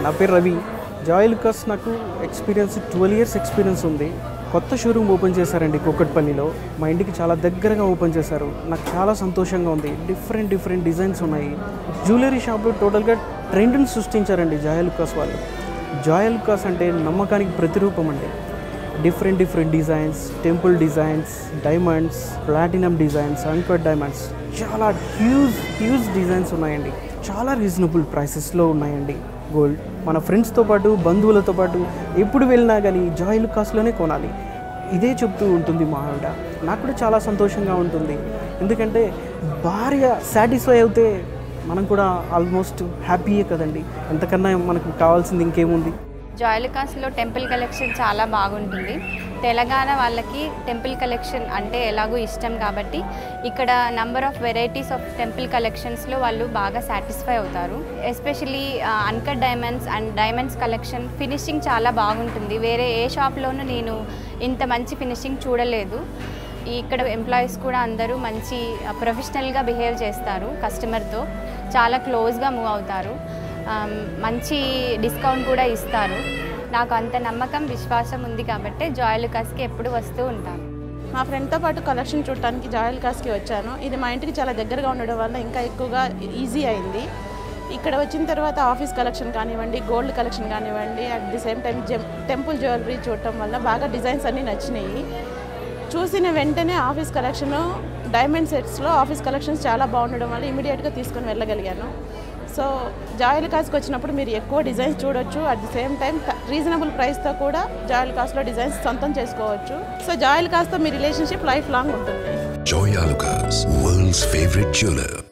నా పేరు రవి జాయ్ లుకాస్ నాకు ఎక్స్పీరియన్స్ ట్వెల్వ్ ఇయర్స్ ఎక్స్పీరియన్స్ ఉంది కొత్త షోరూమ్ ఓపెన్ చేశారండి కుక్కట్పల్లిలో మా ఇంటికి చాలా దగ్గరగా ఓపెన్ చేశారు నాకు చాలా సంతోషంగా ఉంది డిఫరెంట్ డిఫరెంట్ డిజైన్స్ ఉన్నాయి జ్యువెలరీ షాప్లో టోటల్గా ట్రెండ్ని సృష్టించారండి జాయ్ లుకాస్ వాళ్ళు జాయ్ లుకాస్ అంటే నమ్మకానికి ప్రతిరూపం అండి different different designs temple designs diamonds platinum designs uncut diamonds చాలా హ్యూజ్ హ్యూజ్ డిజైన్స్ ఉన్నాయండి చాలా రీజనబుల్ ప్రైసెస్లో ఉన్నాయండి గోల్డ్ మన ఫ్రెండ్స్తో పాటు బంధువులతో పాటు ఎప్పుడు వెళ్ళినా కానీ జాయ్ లుకాస్లోనే కొనాలి ఇదే చెప్తూ ఉంటుంది మా ఆవిడ నాకు కూడా చాలా సంతోషంగా ఉంటుంది ఎందుకంటే భార్య సాటిస్ఫై అవుతే మనం కూడా ఆల్మోస్ట్ హ్యాపీయే కదండి ఎంతకన్నా మనకు కావాల్సింది ఇంకేముంది జాయిలికాస్లో టెంపుల్ కలెక్షన్ చాలా బాగుంటుంది తెలంగాణ వాళ్ళకి టెంపుల్ కలెక్షన్ అంటే ఎలాగో ఇష్టం కాబట్టి ఇక్కడ number of varieties of temple కలెక్షన్స్లో వాళ్ళు బాగా సాటిస్ఫై అవుతారు especially uncut diamonds and diamonds collection finishing చాలా బాగుంటుంది వేరే ఏ షాప్లోనూ నేను ఇంత మంచి ఫినిషింగ్ చూడలేదు ఇక్కడ ఎంప్లాయీస్ కూడా అందరూ మంచి ప్రొఫెషనల్గా బిహేవ్ చేస్తారు కస్టమర్తో చాలా క్లోజ్గా మూవ్ అవుతారు ఆమ్, మంచి డిస్కౌంట్ కూడా ఇస్తారు నాకు అంత నమ్మకం విశ్వాసం ఉంది కాబట్టి జాయలుకాస్కి ఎప్పుడు వస్తూ ఉంటాను మా ఫ్రెండ్తో పాటు కలెక్షన్ చూడటానికి జాయల్ కాస్కి వచ్చాను ఇది మా ఇంటికి చాలా దగ్గరగా ఉండడం వల్ల ఇంకా ఎక్కువగా ఈజీ అయింది ఇక్కడ వచ్చిన తర్వాత ఆఫీస్ కలెక్షన్ కానివ్వండి గోల్డ్ కలెక్షన్ కానివ్వండి at the same time gem temple jewellery చూడటం వల్ల బాగా డిజైన్స్ అన్నీ నచ్చినాయి చూసిన వెంటనే ఆఫీస్ కలెక్షన్ డైమండ్ సెట్స్లో ఆఫీస్ కలెక్షన్స్ చాలా బాగుండడం వల్ల ఇమీడియట్గా తీసుకొని వెళ్ళగలిగాను సో జాయల్ కాస్కి వచ్చినప్పుడు మీరు ఎక్కువ డిజైన్స్ చూడొచ్చు at the same time reasonable ప్రైస్తో కూడా జాయల్ కాస్ట్లో డిజైన్స్ సొంతం చేసుకోవచ్చు సో జాయల్ కాస్తో మీ రిలేషన్షిప్ లైఫ్ లాంగ్ ఉంటుంది Joy Alucas, world's favorite jeweler.